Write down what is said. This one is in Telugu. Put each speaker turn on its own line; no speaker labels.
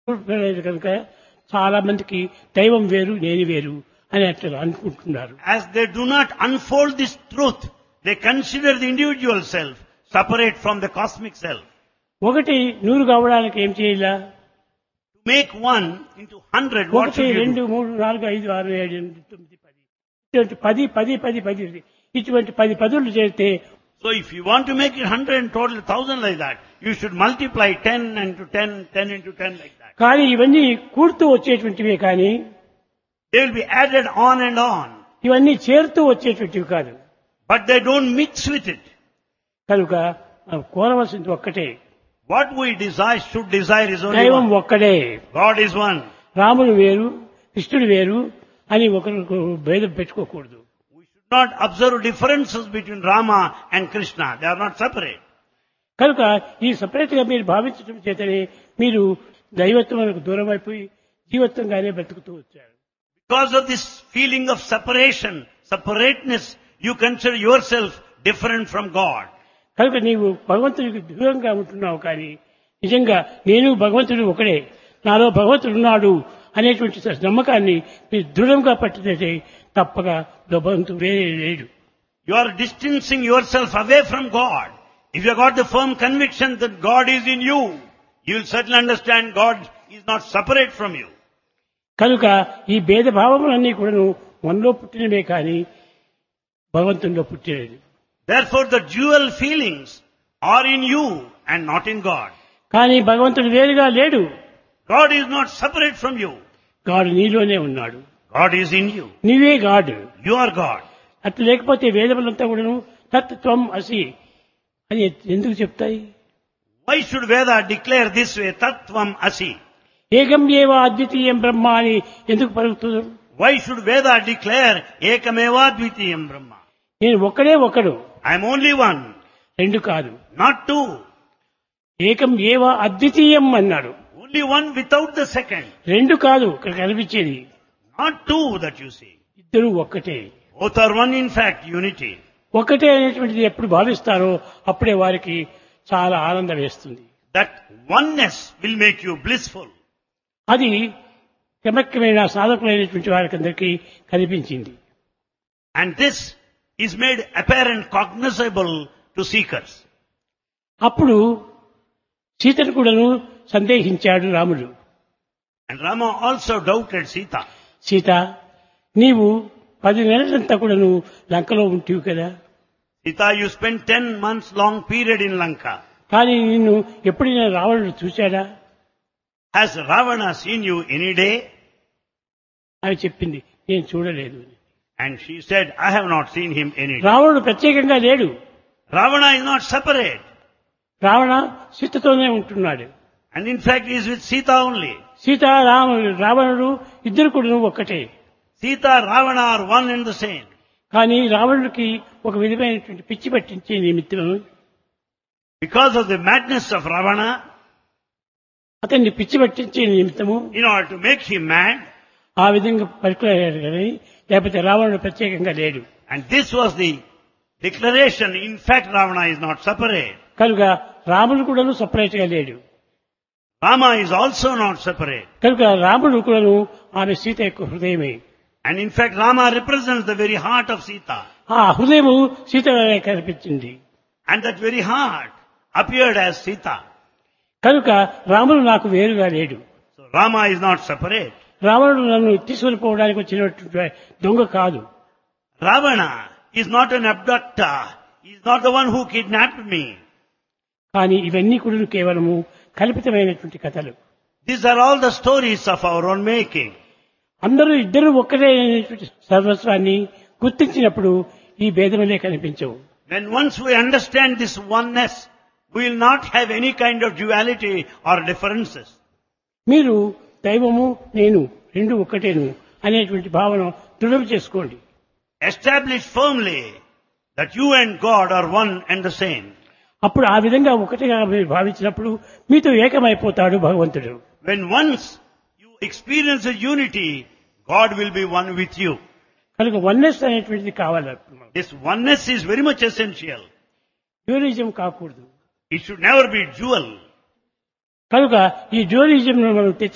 లేదు కనుక చాలా మందికి దైవం వేరు నేను వేరు అని అట్లా అనుకుంటున్నారు
As they do not unfold this truth, they consider the individual self separate from the cosmic self.
ఒకటి నూరు కావడానికి ఏం చేయాలా
To make one into hundred, what
ఒకటి
should you
రెండు
do?
మూడు నాలుగు ఐదు ఆరు ఏడు ఎనిమిది తొమ్మిది పది ఇటువంటి పది పది పది పది ఇటువంటి పది పదులు చేస్తే
So if you want to make it hundred and total thousand like that, you should multiply ten into ten, ten into ten like that.
కానీ ఇవన్నీ కూడుతూ వచ్చేటువంటివే కానీ
They will be added on and on,
ఇవన్నీ చేరుతూ వచ్చేటువంటివి కాదు
but they don't mix with it.
కనుక మనం కోరవలసింది ఒక్కటే
What we desire, should desire is only
దైవం
one.
ఒక్కడే
God is one.
రాముడు వేరు కృష్ణుడు వేరు అని ఒకరికి భేదం పెట్టుకోకూడదు
We should not observe differences between Rama and Krishna. They are not separate.
కనుక ఈ సపరేట్ గా మీరు భావించడం చేతనే మీరు దైవత్వములకు దూరం అయిపోయి జీవత్వంగానే బ్రతుకుతూ వచ్చారు
Because of this feeling of separation, separateness, you consider yourself different from God.
కనుక నీవు భగవంతుడికి దూరంగా ఉంటున్నావు కానీ నిజంగా నేను భగవంతుడు ఒకడే నాలో భగవంతుడు ఉన్నాడు అనేటువంటి నమ్మకాన్ని మీరు దృఢంగా పట్టినట్టే తప్పగా భగవంతుడు వేరే లేడు
You are distancing yourself away from God. If you have got the firm conviction that God is in you, you will certainly understand God is not separate from you.
కనుక ఈ భేదభావములన్నీ కూడాను మనలో పుట్టినవే కానీ భగవంతునిలో పుట్టినది
Therefore the dual feelings are in you and not in God.
కానీ భగవంతుడు వేరుగా లేడు
God is not separate from you.
గాడు నీలోనే ఉన్నాడు
God is in you.
నీవే గాడు
You are God.
అట్లా లేకపోతే వేదములంతా కూడాను తత్వం అసి అని ఎందుకు చెప్తాయి
Why should Veda declare this way, Tattvam Asi?
ఏకం ఏవ అద్వితీయం బ్రహ్మ అని ఎందుకు పలుకుతున్నారు
Why should Veda declare Ekameva Dvitiyam Brahma?
నేను ఒక్కడే ఒకడు
I am only one,
రెండు కాదు
not two.
ఏకం ఏవ అద్వితీయం అన్నాడు
Only one without the second.
రెండు కాదు ఇక్కడ కనిపించేది
Not two that you see.
ఇద్దరు ఒక్కటే
Both are one in fact, unity.
ఒకటే అనేటువంటిది ఎప్పుడు భావిస్తారో అప్పుడే వారికి చాలా ఆనందం వేస్తుంది
That oneness will make you blissful.
అది క్రమక్రమేణ సాధకులైనటువంటి వారికి అందరికీ కనిపించింది
And this is made apparent, cognizable to seekers.
అప్పుడు సీతను కూడాను సందేహించాడు రాముడు
And Rama also doubted Sita.
Sita నీవు పది నెలలంతా కూడాను లంకలో ఉంటివి కదా
Sita, you spent ten months long period in Lanka.
కానీ నిన్ను ఎప్పుడైనా రావణుడు చూశాడా
Has Ravana seen you any day?
అని చెప్పింది నేను చూడలేదు అని.
And she said, I have not seen him any day.
రావణుడు ప్రత్యేకంగా లేడు
Ravana is not separate.
Ravana సీతతోనే ఉంటున్నాడు
And in fact, he is with Sita only.
Sita రాముడు రావణుడు ఇద్దరు కూడా ఒక్కటే
Sita, Ravana are one and the same.
కానీ రావణుడికి ఒక విధమైనటువంటి పిచ్చి పట్టించే నిమిత్తం
Because of the madness of Ravana,
అతన్ని పిచ్చి పట్టించే నిమిత్తము
in order to make him mad,
ఆ విధంగా పలుకులాడారు కానీ లేకపోతే రావణుడు ప్రత్యేకంగా లేడు
and this was the declaration, in fact, Ravana is not separate.
కనుక రాముడు కూడాను సపరేట్ గా లేడు
Rama is also not separate.
కనుక రాముడు కూడాను ఆమె సీత యొక్క హృదయమే
And in fact, Rama represents the very heart of Sita.
ఆ హృదయము సీతగానే కనిపించింది
And that very heart appeared as Sita.
కనుక రాముడు నాకు వేరుగా లేడు
So Rama is not separate.
రావణుడు నన్ను తీసుకొని పోవడానికి వచ్చినటువంటి దొంగ కాదు
Ravana is not an abductor. He is not the one who kidnapped me.
కానీ ఇవన్నీ కూడా కేవలము కల్పితమైనటువంటి కథలు
These are all the stories of our own making.
అందరూ ఇద్దరు ఒక్కటే అనేటువంటి సర్వస్వాన్ని గుర్తించినప్పుడు ఈ భేదములే కనిపించవు
When once we understand this oneness, we will not have any kind of duality or differences.
మీరు దైవము నేను రెండు ఒక్కటేను అనేటువంటి భావన దృఢం చేసుకోండి
Establish firmly that you and God are one and the same.
అప్పుడు ఆ విధంగా ఒకటిగా మీరు భావించినప్పుడు మీతో ఏకమైపోతాడు భగవంతుడు
When once you experience a unity, God will be one with you.
కనుక వన్నెస్ అనేటువంటిది కావాలి
This oneness is very much essential.
డ్యూరిజం కాకూడదు
It should never be dual.
కనుక ఈ డ్యూరిజం మనం తెచ్చి